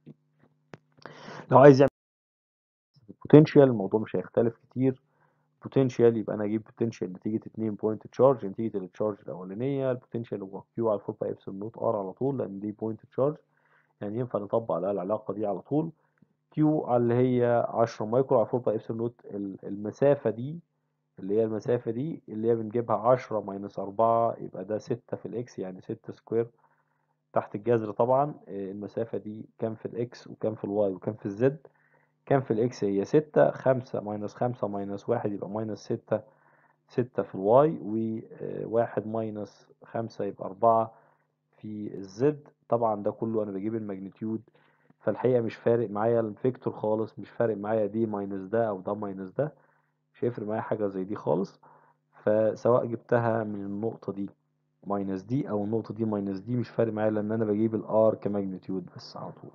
لو عايز يعمل بوتنشال الموضوع مش هيختلف كتير بوتنشال يبقى انا اجيب بوتنشال نتيجة 2 بوينت تشارج نتيجة التشارج الاولانية البوتنشال هو كيو على 4 باي ابسلون نوت ار على طول لان دي بوينت تشارج يعني ينفع نطبق على العلاقة دي على طول كيو على اللي هي 10 مايكرو على 4 باي ابسلون نوت المسافة دي اللي هي المسافة دي اللي هي بنجيبها 10 ماينس 4 يبقى ده 6 في الاكس يعني 6 سكوير تحت الجذر طبعا المسافة دي كام في الاكس وكام في الواي وكام في الزد كام في الاكس هي 6 5 ماينس 5 ماينس 1 يبقى ماينس 6 6 في الواي وواحد ماينس 5 يبقى 4 في الزد طبعا ده كله انا بجيب الماجنتيود فالحقيقة مش فارق معايا الفيكتور خالص مش فارق معايا دي ماينس ده او ده ماينس ده مش هيفرق معايا حاجة زي دي خالص فسواء جبتها من النقطة دي ماينس دي او النقطة دي ماينس دي مش فارق معايا لان انا بجيب الار كماجنتيود بس على طول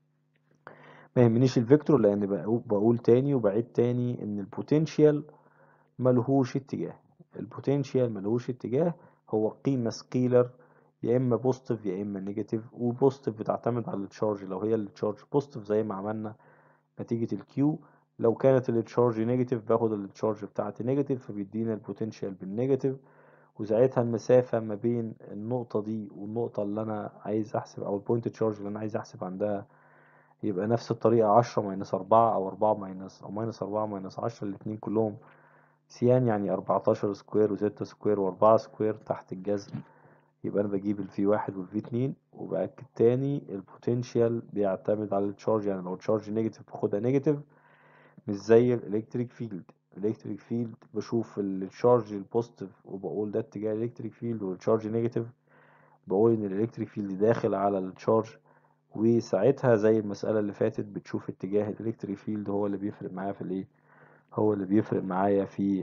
ما يهمنيش الفيكتور لان بقول تاني وبعيد تاني ان البوتنشال ملهوش اتجاه البوتنشال ملهوش اتجاه هو قيمة سكيلر يا اما بوزيتيف يا اما نيجاتيف وبوزيتيف بتعتمد على التشارج لو هي التشارج بوزيتيف زي ما عملنا نتيجة الكيو لو كانت التشارج نيجاتيف باخد التشارج بتاعتي نيجاتيف فبيدينا البوتنشال بالنيجاتيف وساعتها المسافة ما بين النقطة دي والنقطة اللي أنا عايز أحسب أو البوينت تشارج اللي أنا عايز أحسب عندها يبقى نفس الطريقة عشرة ماينس أربعة أو أربعة ماينس أو ماينس أربعة ماينس عشرة الاتنين كلهم سيان يعني أربعتاشر سكوير وستة سكوير وأربعة سكوير تحت الجذر يبقى أنا بجيب الفي واحد والفي اتنين وبأكد تاني البوتنشال بيعتمد على التشارج يعني لو التشارج نيجاتيف باخدها نيجاتيف مش زي الالكتريك فيلد الالكتريك فيلد بشوف التشارج البوزيتيف وبقول ده اتجاه الالكتريك فيلد والتشارج نيجاتيف بقول ان الالكتريك فيلد داخل على التشارج وساعتها زي المسألة اللي فاتت بتشوف اتجاه الالكتريك فيلد هو اللي بيفرق معايا في الايه هو اللي بيفرق معايا في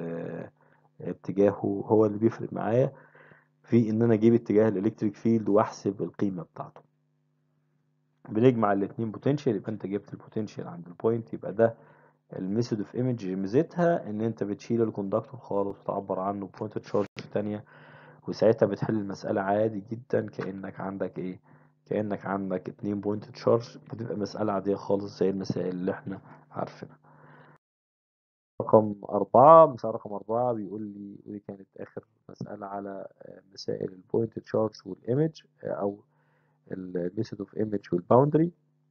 اتجاهه هو اللي بيفرق معايا في ان انا اجيب اتجاه الالكتريك فيلد واحسب القيمة بتاعته بنجمع الاتنين بوتنشال يبقى انت جبت البوتنشال عند البوينت يبقى ده الميثود اوف ايمج ميزتها ان انت بتشيل الكوندكتور خالص وتعبر عنه بوينت تشارج تانية وساعتها بتحل المسألة عادي جدا كأنك عندك ايه كأنك عندك اتنين بوينت تشارج بتبقى مسألة عادية خالص زي المسائل اللي احنا عارفينها رقم أربعة مسألة رقم أربعة بيقول لي ودي كانت آخر مسألة على مسائل البوينت تشارج والإيمج أو الميثود اوف ايمج والباوندري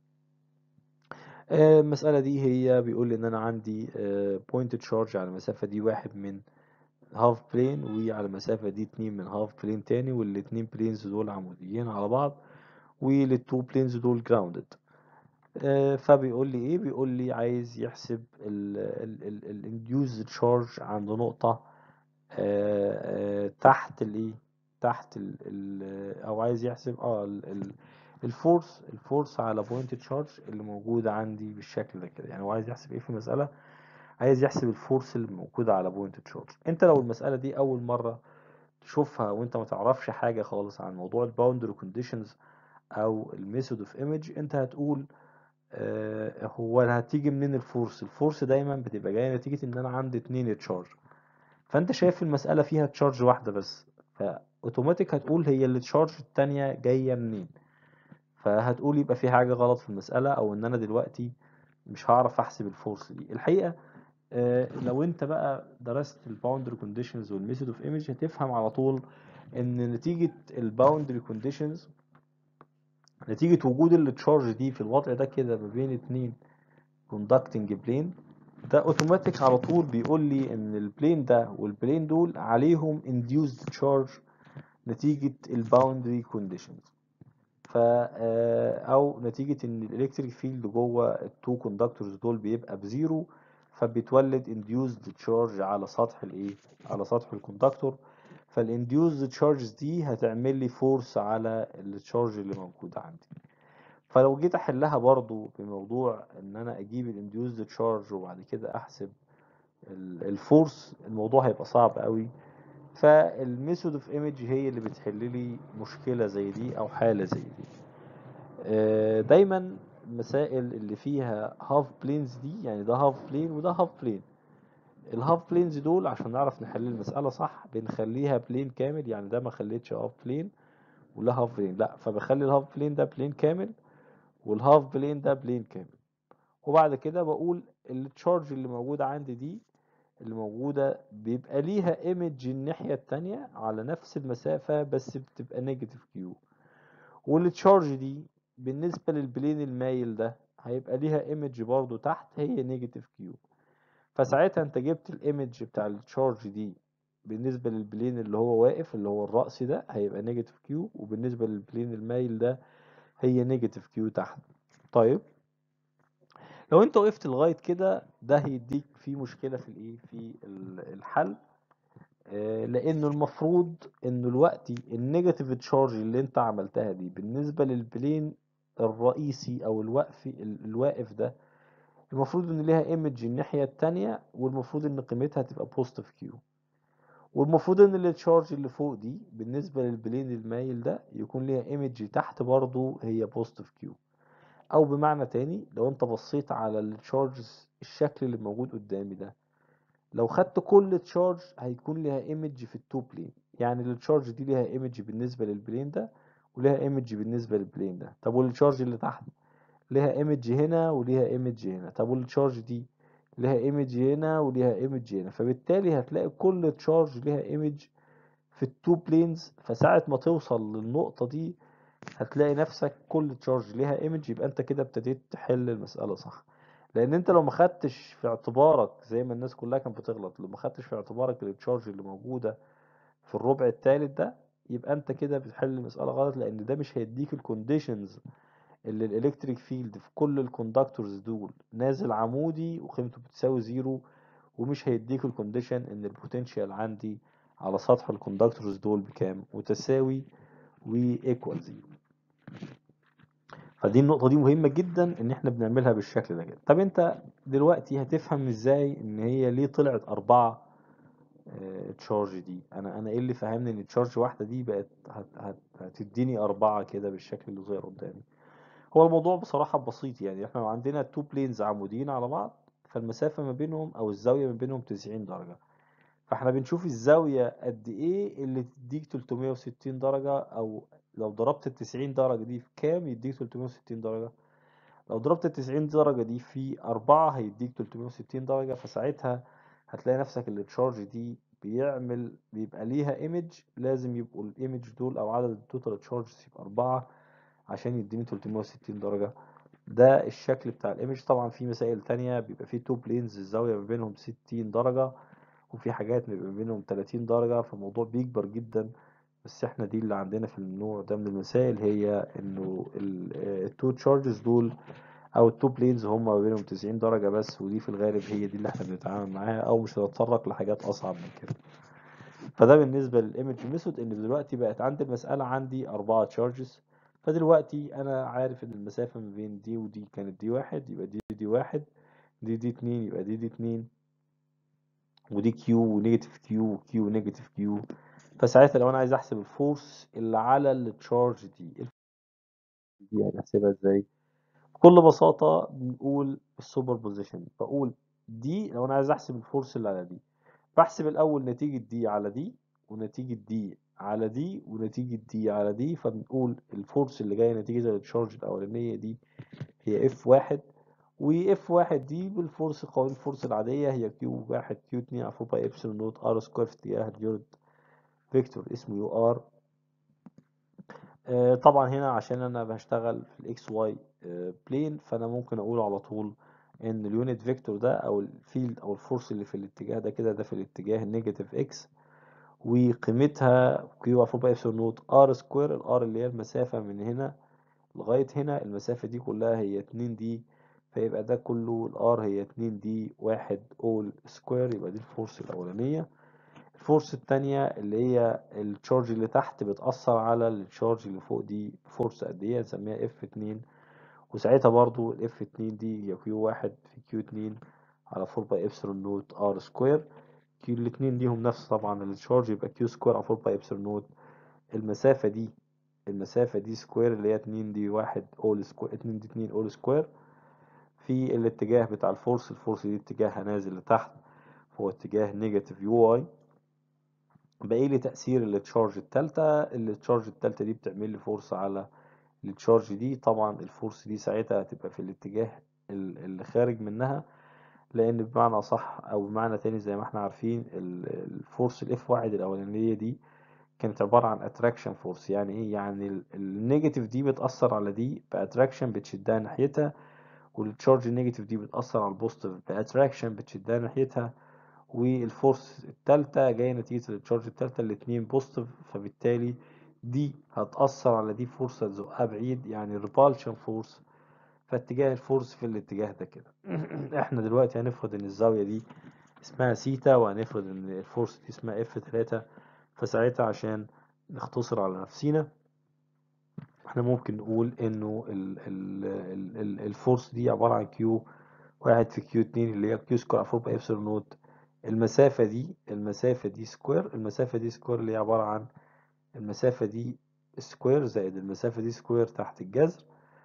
المسألة دي هي بيقول لي إن أنا عندي بوينت تشارج على المسافة دي واحد من هاف بلين وعلى المسافة دي اتنين من هاف بلين تاني والاتنين بلينز دول عموديين على بعض والتو بلينز دول جراوندد فبيقول لي ايه بيقول لي عايز يحسب الانديوز تشارج عند نقطة آآ آآ تحت الايه تحت ال ال او عايز يحسب اه ال الفورس الفورس على بوينت تشارج اللي موجودة عندي بالشكل ده كده يعني هو عايز يحسب ايه في المسألة عايز يحسب الفورس اللي موجودة على بوينت تشارج انت لو المسألة دي اول مرة تشوفها وانت ما تعرفش حاجة خالص عن موضوع الباوندري كونديشنز او الميثود اوف ايمج انت هتقول آه هو هتيجي منين الفورس الفورس دايما بتبقى جايه نتيجه ان انا عندي اتنين تشارج فانت شايف المساله فيها تشارج واحده بس فاوتوماتيك هتقول هي التشارج التانية جايه منين فهتقول يبقى في حاجه غلط في المساله او ان انا دلوقتي مش هعرف احسب الفورس دي الحقيقه آه لو انت بقى درست الباوندري كونديشنز والميثود اوف ايمج هتفهم على طول ان نتيجه الباوندري كونديشنز نتيجة وجود التشارج دي في الوضع ده كده ما بين اتنين conducting بلين ده اوتوماتيك على طول بيقول لي ان البلين ده والبلين دول عليهم induced charge نتيجة الباوندري كونديشنز ف او نتيجة ان الالكتريك فيلد جوه التو كوندكتورز دول بيبقى بزيرو فبتولد induced charge على سطح الايه على سطح الكوندكتور فالانديوز تشارجز دي هتعمل لي فورس على التشارج اللي موجود عندي فلو جيت احلها برضو بموضوع ان انا اجيب الانديوز تشارج وبعد كده احسب ال- الفورس الموضوع هيبقى صعب قوي فالميثود اوف ايمج هي اللي بتحل لي مشكلة زي دي او حالة زي دي آه، دايما المسائل اللي فيها هاف بلينز دي يعني ده هاف بلين وده هاف بلين الهاف بلينز دول عشان نعرف نحل المسألة صح بنخليها بلين كامل يعني ده ما خليتش هاف بلين ولا هاف بلين لا فبخلي الهاف بلين ده بلين كامل والهاف بلين ده بلين كامل وبعد كده بقول التشارج اللي موجودة عندي دي اللي موجودة بيبقى ليها ايمج الناحية التانية على نفس المسافة بس بتبقى نيجاتيف كيو والتشارج دي بالنسبة للبلين المايل ده هيبقى ليها ايمج برضو تحت هي نيجاتيف كيو فساعتها انت جبت الايمج بتاع التشارج دي بالنسبة للبلين اللي هو واقف اللي هو الرأس ده هيبقى نيجاتيف كيو وبالنسبة للبلين المايل ده هي نيجاتيف كيو تحت طيب لو انت وقفت لغاية كده ده هيديك في مشكلة في الايه في ال- الحل آه، لانه المفروض انه دلوقتي النيجاتيف تشارج اللي انت عملتها دي بالنسبة للبلين الرئيسي او الوقف ال- الواقف ده المفروض ان ليها ايمج الناحية التانية والمفروض ان قيمتها تبقى بوزيتيف كيو والمفروض ان التشارج اللي فوق دي بالنسبة للبلين المايل ده يكون ليها ايمج تحت برضو هي بوزيتيف كيو او بمعنى تاني لو انت بصيت على التشارجز الشكل اللي موجود قدامي ده لو خدت كل تشارج هيكون ليها ايمج في التو بلين يعني التشارج دي ليها ايمج بالنسبة للبلين ده وليها ايمج بالنسبة للبلين ده طب والتشارج اللي تحت ليها ايمج هنا وليها ايمج هنا طب والتشارج دي ليها ايمج هنا وليها ايمج هنا فبالتالي هتلاقي كل تشارج ليها ايمج في التو بلينز فساعة ما توصل للنقطة دي هتلاقي نفسك كل تشارج ليها ايمج يبقى انت كده ابتديت تحل المسألة صح لان انت لو ما خدتش في اعتبارك زي ما الناس كلها كانت بتغلط لو ما خدتش في اعتبارك التشارج اللي موجودة في الربع الثالث ده يبقى انت كده بتحل المسألة غلط لان ده مش هيديك الكونديشنز اللي الالكتريك فيلد في كل الكوندكتورز دول نازل عمودي وقيمته بتساوي زيرو ومش هيديك الكونديشن ان البوتنشال عندي على سطح الكوندكتورز دول بكام متساوي وايكوال زيرو فدي النقطة دي مهمة جدا ان احنا بنعملها بالشكل ده كده طب انت دلوقتي هتفهم ازاي ان هي ليه طلعت اربعة تشارج دي انا انا ايه اللي فهمني ان تشارج واحدة دي بقت هت هت هتديني اربعة كده بالشكل اللي ظاهر قدامي هو الموضوع بصراحة بسيط يعني احنا لو عندنا تو بلينز عموديين على بعض فالمسافة ما بينهم او الزاوية ما بينهم 90 درجة فاحنا بنشوف الزاوية قد ايه اللي تديك 360 درجة او لو ضربت ال 90 درجة دي في كام يديك 360 درجة لو ضربت ال 90 درجة دي في أربعة هيديك 360 درجة فساعتها هتلاقي نفسك التشارج دي بيعمل بيبقى ليها ايمج لازم يبقوا الايمج دول او عدد التوتال تشارجز يبقى أربعة عشان يديني 360 درجة ده الشكل بتاع الايمج طبعا في مسائل تانية بيبقى فيه تو بلينز الزاوية ما بينهم 60 درجة وفي حاجات بيبقى ما بينهم 30 درجة فالموضوع بيكبر جدا بس احنا دي اللي عندنا في النوع ده من المسائل هي انه التو تشارجز دول او التو بلينز هم ما بينهم 90 درجة بس ودي في الغالب هي دي اللي احنا بنتعامل معاها او مش هنتطرق لحاجات اصعب من كده فده بالنسبة للايمج ميثود ان دلوقتي بقت عندي المسألة عندي اربعة تشارجز فدلوقتي انا عارف ان المسافة ما بين دي ودي كانت دي واحد يبقى دي دي واحد دي دي اتنين يبقى دي دي اتنين ودي كيو ونيجاتيف كيو وكيو ونيجاتيف كيو فساعتها لو انا عايز احسب الفورس اللي على التشارج دي دي يعني احسبها ازاي بكل بساطة بنقول السوبر بوزيشن بقول دي لو انا عايز احسب الفورس اللي على دي بحسب الاول نتيجة دي على دي ونتيجة دي على دي ونتيجة دي على دي فبنقول الفورس اللي جاية نتيجة التشارج الأولانية دي هي اف واحد واف واحد دي بالفورس قوانين الفورس العادية هي كيو واحد كيو اتنين على باي ابسلون نوت ار سكوير في اتجاه اليونت فيكتور اسمه يو ار آه، طبعا هنا عشان انا بشتغل في الاكس واي بلين فانا ممكن اقول على طول ان اليونت فيكتور ده او الفيلد او الفورس اللي في الاتجاه ده كده ده في الاتجاه النيجاتيف اكس وقيمتها كيو على باي ابسلون نوت ار سكوير الار اللي هي المسافة من هنا لغاية هنا المسافة دي كلها هي 2 دي فيبقى ده كله الار هي 2 دي واحد اول سكوير يبقى دي الفورس الأولانية الفورس التانية اللي هي التشارج اللي تحت بتأثر على التشارج اللي فوق دي فورس قد ايه هنسميها اف اتنين وساعتها برضو الاف اتنين دي هي كيو واحد في كيو اتنين على 4 باي ابسلون نوت ار سكوير كيو الاتنين ليهم نفس طبعا التشارج يبقى كيو سكوير على 4 باي ابسلون نوت المسافة دي المسافة دي سكوير اللي هي 2 دي 1 اول سكوير 2 دي 2 اول سكوير في الاتجاه بتاع الفورس الفورس دي اتجاهها نازل لتحت فهو اتجاه نيجاتيف يو اي باقي لي تأثير التشارج التالتة التشارج التالتة دي بتعمل لي فورس على التشارج دي طبعا الفورس دي ساعتها هتبقى في الاتجاه اللي خارج منها لان بمعنى صح او بمعنى تاني زي ما احنا عارفين الفورس الاف واحد الاولانية دي كانت عبارة عن اتراكشن فورس يعني ايه يعني النيجاتيف دي بتأثر على دي باتراكشن بتشدها ناحيتها والتشارج النيجاتيف دي بتأثر على البوزيتيف باتراكشن بتشدها ناحيتها والفورس التالتة جاية نتيجة التشارج التالتة الاتنين بوزيتيف فبالتالي دي هتأثر على دي فورس هتزقها بعيد يعني ريبالشن فورس فاتجاه الفورس في الاتجاه ده كده احنا دلوقتي هنفرض ان الزاوية دي اسمها سيتا وهنفرض ان الفورس دي اسمها اف تلاتة فساعتها عشان نختصر على نفسينا احنا ممكن نقول انه ال ال ال الفورس دي عبارة عن كيو واحد في كيو اتنين اللي هي كيو سكوير على 4 باي ابسلون نوت المسافة دي المسافة دي سكوير المسافة دي سكوير اللي هي عبارة عن المسافة دي سكوير زائد المسافة دي سكوير تحت الجذر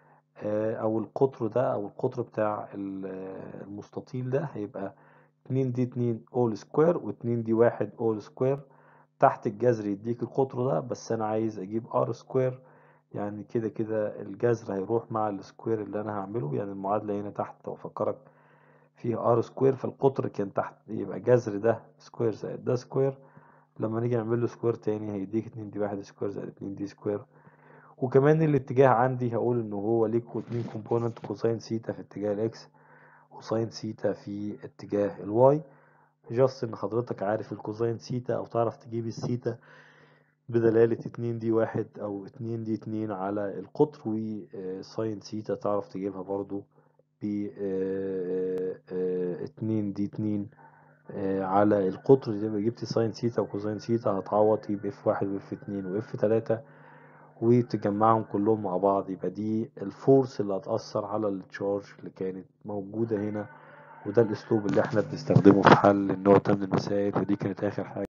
او القطر ده او القطر بتاع المستطيل ده هيبقى 2 دي 2 اول سكوير و2 دي 1 اول سكوير تحت الجذر يديك القطر ده بس انا عايز اجيب ار سكوير يعني كده كده الجذر هيروح مع السكوير اللي انا هعمله يعني المعادلة هنا تحت لو افكرك فيها ار سكوير فالقطر كان تحت يبقى جذر ده سكوير زائد ده سكوير لما نيجي نعمل له سكوير تاني هيديك 2 دي 1 سكوير زائد 2 دي سكوير وكمان الاتجاه عندي هقول ان هو ليه اتنين كومبوننت كوساين سيتا في اتجاه الاكس وساين سيتا في اتجاه الواي جاست ان حضرتك عارف الكوساين سيتا او تعرف تجيب السيتا بدلالة اتنين دي واحد او اتنين دي اتنين على القطر وساين سيتا تعرف تجيبها برضو ب اتنين دي اتنين على القطر زي ما جبت ساين سيتا وكوساين سيتا هتعوض يبقى اف واحد واف اتنين واف تلاتة وتجمعهم كلهم مع بعض يبقى دي الفورس اللي هتأثر على التشارج اللي كانت موجودة هنا وده الاسلوب اللي احنا بنستخدمه في حل النوع ده من المسائل ودي كانت اخر حاجة